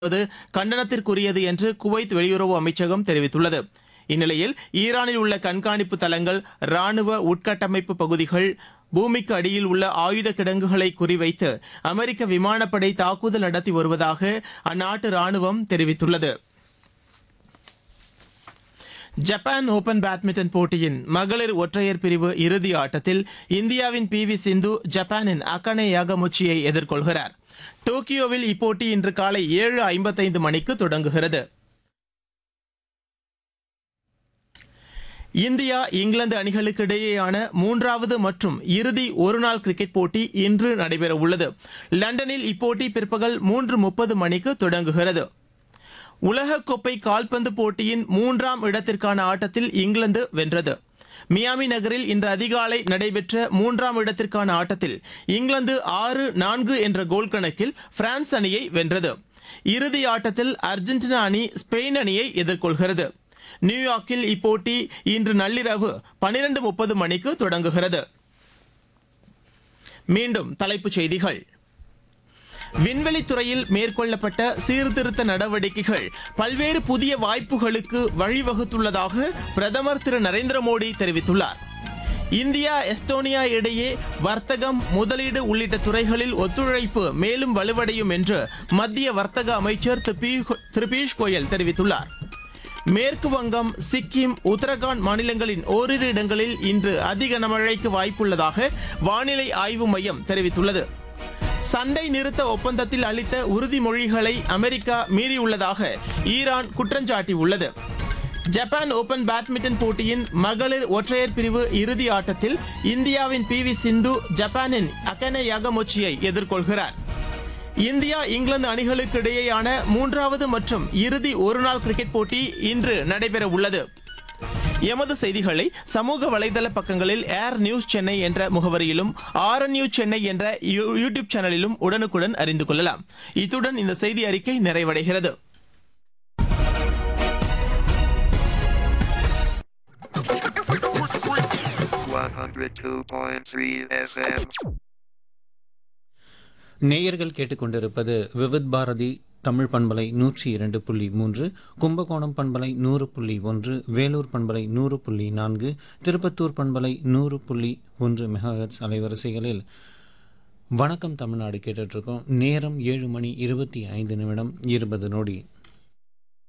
என்பது கண்டனத்திற்குரியது என்று குவைத் வெளியுறவு அமைச்சகம் தெரிவித்துள்ளது இந்நிலையில் ஈரானில் உள்ள கண்காணிப்பு தளங்கள் ராணுவ உட்கட்டமைப்பு பகுதிகள் பூமிக்கு அடியில் உள்ள ஆயுத கிடங்குகளை குறிவைத்து அமெரிக்க விமானப்படை தாக்குதல் நடத்தி வருவதாக அந்நாட்டு ராணுவம் தெரிவித்துள்ளது ஜப்பான் ஓபன் பேட்மிண்டன் போட்டியின் மகளிர் ஒற்றையர் பிரிவு இறுதி ஆட்டத்தில் இந்தியாவின் பி வி சிந்து ஜப்பானின் அகனே யாகமுச்சியை எதிர்கொள்கிறார் டோக்கியோவில் இப்போட்டி இன்று காலை ஏழு ஐம்பத்தைந்து மணிக்கு தொடங்குகிறது இந்தியா இங்கிலாந்து அணிகளுக்கு இடையேயான மூன்றாவது மற்றும் இறுதி ஒருநாள் கிரிக்கெட் போட்டி இன்று நடைபெறவுள்ளது லண்டனில் இப்போட்டி பிற்பகல் மூன்று முப்பது மணிக்கு தொடங்குகிறது உலகக்கோப்பை கால்பந்து போட்டியின் மூன்றாம் இடத்திற்கான ஆட்டத்தில் இங்கிலாந்து வென்றது மியாமி நகரில் இன்று அதிகாலை நடைபெற்ற மூன்றாம் இடத்திற்கான ஆட்டத்தில் இங்கிலாந்து ஆறு நான்கு என்ற கோல் கணக்கில் பிரான்ஸ் அணியை வென்றது இறுதி ஆட்டத்தில் அர்ஜென்டினா அணி ஸ்பெயின் அணியை எதிர்கொள்கிறது நியூயார்க்கில் இப்போட்டி இன்று நள்ளிரவு பனிரெண்டு முப்பது மணிக்கு தொடங்குகிறது மீண்டும் தலைப்புச் செய்திகள் விண்வெளித்துறையில் மேற்கொள்ளப்பட்ட சீர்திருத்த நடவடிக்கைகள் பல்வேறு புதிய வாய்ப்புகளுக்கு வழிவகுத்துள்ளதாக பிரதமர் திரு நரேந்திர மோடி தெரிவித்துள்ளார் இந்தியா எஸ்டோனியா இடையே வர்த்தகம் முதலீடு உள்ளிட்ட துறைகளில் ஒத்துழைப்பு மேலும் வலுவடையும் என்று மத்திய வர்த்தக அமைச்சர் திரு பியூ- திரு பியூஷ் கோயல் தெரிவித்துள்ளார் மேற்கு வங்கம் சிக்கிம் உத்தரகாண்ட் மாநிலங்களின் ஓரிரு இடங்களில் இன்று அதிக கனமழைக்கு வாய்ப்புள்ளதாக வானிலை ஆய்வு மையம் தெரிவித்துள்ளது சண்டை நிறுத்த ஒப்பந்தத்தில் அளித்த உறுதிமொழிகளை அமெரிக்கா மீறியுள்ளதாக ஈரான் குற்றஞ்சாட்டியுள்ளது ஜப்பான் ஓபன் பேட்மிண்டன் போட்டியின் மகளிர் ஒற்றையர் பிரிவு இறுதி ஆட்டத்தில் இந்தியாவின் பி வி சிந்து ஜப்பானின் அகனே யாகமொச்சியை எதிர்கொள்கிறார் இந்தியா இங்கிலாந்து அணிகளுக்கு இடையேயான மூன்றாவது மற்றும் இறுதி ஒருநாள் கிரிக்கெட் போட்டி இன்று நடைபெற உள்ளது எமது செய்திகளை சமூக வலைதள பக்கங்களில் ஏர் நியூஸ் சென்னை என்ற முகவரியிலும் ஆர் நியூஸ் சென்னை என்ற யூ- யூடியூப் சேனலிலும் உடனுக்குடன் அறிந்து கொள்ளலாம் இத்துடன் இந்த செய்தி அறிக்கை நிறைவடைகிறது One hundred two point three FM. நேயர்கள் கேட்டுக்கொண்டிருப்பது விவித் பாரதி தமிழ் பண்பலை நூற்றி இரண்டு புள்ளி மூன்று கும்பகோணம் பண்பலை நூறு புள்ளி ஒன்று வேலூர் பண்பலை நூறு புள்ளி நான்கு திருப்பத்தூர் பண்பலை நூறு புள்ளி ஒன்று மெகாஹெட்ஸ் அலைவரிசைகளில் வணக்கம் தமிழ்நாடு கேட்டுட்ருக்கோம் நேரம் ஏழு மணி இருபத்தி ஐந்து நிமிடம் இருபது நொடி